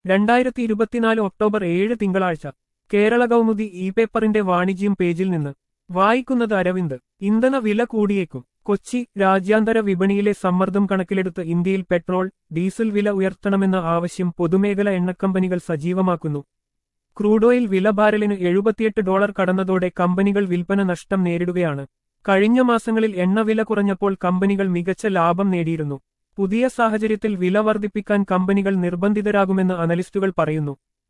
രണ്ടായിരത്തി ഇരുപത്തിനാല് ഒക്ടോബർ ഏഴ് തിങ്കളാഴ്ച കേരള കൗമുദി ഇ പേപ്പറിന്റെ വാണിജ്യം പേജിൽ നിന്ന് വായിക്കുന്നത് അരവിന്ദ് ഇന്ധന വില കൂടിയേക്കും കൊച്ചി രാജ്യാന്തര വിപണിയിലെ സമ്മർദ്ദം കണക്കിലെടുത്ത് ഇന്ത്യയിൽ പെട്രോൾ ഡീസൽ വില ഉയർത്തണമെന്ന ആവശ്യം പൊതുമേഖല എണ്ണക്കമ്പനികൾ സജീവമാക്കുന്നു ക്രൂഡ് ഓയിൽ വില ബാരലിന് എഴുപത്തിയെട്ട് ഡോളർ കടന്നതോടെ കമ്പനികൾ വിൽപ്പന നഷ്ടം നേരിടുകയാണ് കഴിഞ്ഞ മാസങ്ങളിൽ എണ്ണ വില കുറഞ്ഞപ്പോൾ കമ്പനികൾ മികച്ച ലാഭം നേടിയിരുന്നു പുതിയ സാഹചര്യത്തിൽ വില വർദ്ധിപ്പിക്കാൻ കമ്പനികൾ നിർബന്ധിതരാകുമെന്ന് അനലിസ്റ്റുകൾ പറയുന്നു